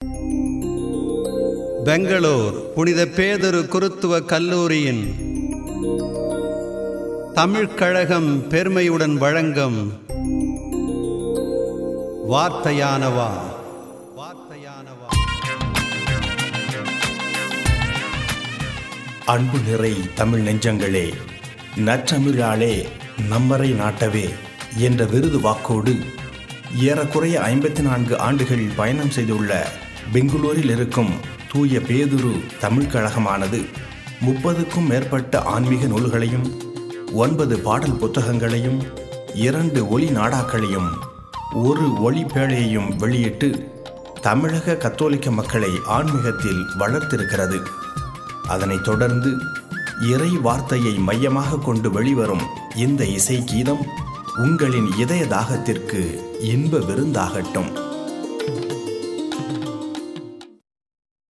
பெங்களூர் புனித பேதொரு குருத்துவ கல்லூரியின் தமிழ்க் கழகம் பெருமையுடன் வழங்கும் வார்த்தையானவா வார்த்தையானவா அன்பு நிறை தமிழ் நெஞ்சங்களே நற்றமிழாளே நம்மரை நாட்டவே என்ற விருது வாக்கோடு ஏறக்குறைய ஐம்பத்தி நான்கு ஆண்டுகள் பயணம் செய்துள்ள பெங்களூரில் இருக்கும் தூய பேதுரு தமிழ்க் கழகமானது முப்பதுக்கும் மேற்பட்ட ஆன்மீக நூல்களையும் ஒன்பது பாடல் புத்தகங்களையும் இரண்டு ஒலி நாடாக்களையும் ஒரு ஒளி பேழையையும் வெளியிட்டு தமிழக கத்தோலிக்க மக்களை ஆன்மீகத்தில் வளர்த்திருக்கிறது அதனைத் தொடர்ந்து இறை வார்த்தையை மையமாக கொண்டு வெளிவரும் இந்த இசை கீதம் உங்களின் இதய தாகத்திற்கு இன்ப விருந்தாகட்டும்